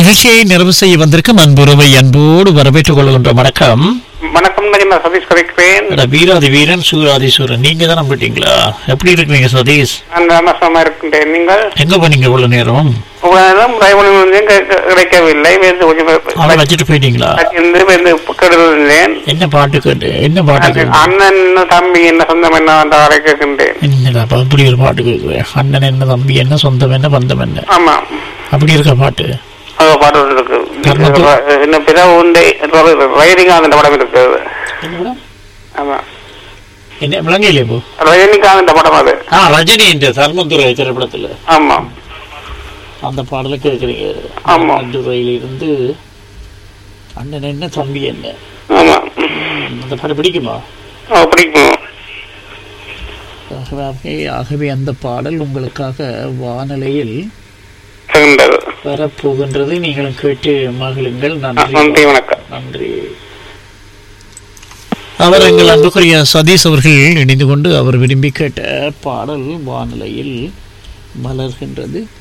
நிகழ்ச்சியை நிறைவு செய்ய வந்திருக்கும் அன்புறவை அன்போடு வரவேற்றுக் கொள்கின்ற வணக்கம் வணக்கம் நான் சதீஷ் கதைக்கிறேன் அட வீராதி வீரன் சூராதீஸ்வரன் நீங்க தான் நம்பிட்டீங்களா எப்படி இருக்கீங்க சதீஷ் நான் ராமசாமி இருக்கின்றேன் நீங்கள் எங்க போனீங்க இவ்வளவு நேரம் உங்களிடம் ரயில்வே வந்து கிடைக்கவில்லை வேறு கொஞ்சம் அவளை வச்சுட்டு போயிட்டீங்களா இருந்து வந்து கெடுதிருந்தேன் என்ன பாட்டு கேட்டு என்ன பாட்டு கேட்டு அண்ணன் தம்பி என்ன சொந்தம் என்ன அந்த வரை கேட்கின்றேன் என்னடா அப்ப அப்படி ஒரு பாட்டு கேட்குறேன் அண்ணன் என்ன தம்பி என்ன சொந்தம் என்ன பந்தம் என்ன ஆமா அப்படி இருக்க பாட்டு அது பாட்டு ஒன்று இருக்கு கர்மத்து- இன்னும் பிற உண்டை ரஜினிகாந்த் படம் இருக்குது என்ன படம்? ஆமா என்ன விளங்கையிலே போ ரஜினிகாந்த் படம் அது ஆ ரஜினி என்ற தர்மதுரை திரைப்படத்துல ஆமா அந்த பாடலை கேட்குறீங்க ஆமா. துறையில இருந்து அண்ணன் என்ன தம்பி என்ன ஆமா ம், அந்த பாட்டு பிடிக்குமா ஆ, பிடிக்கும் ஆகவே ஆகவே அந்த பாடல் உங்களுக்காக வானலையில் இருக்கின்றது வரப்போகின்றது நீங்களும் கேட்டு மகிழுங்கள் நன்றி நன்றி வணக்கம் நன்றி அவர் எங்கள் அன்புக்குரிய சதீஷ் அவர்கள் இணைந்து கொண்டு அவர் விரும்பி கேட்ட பாடல் வானிலையில் மலர்கின்றது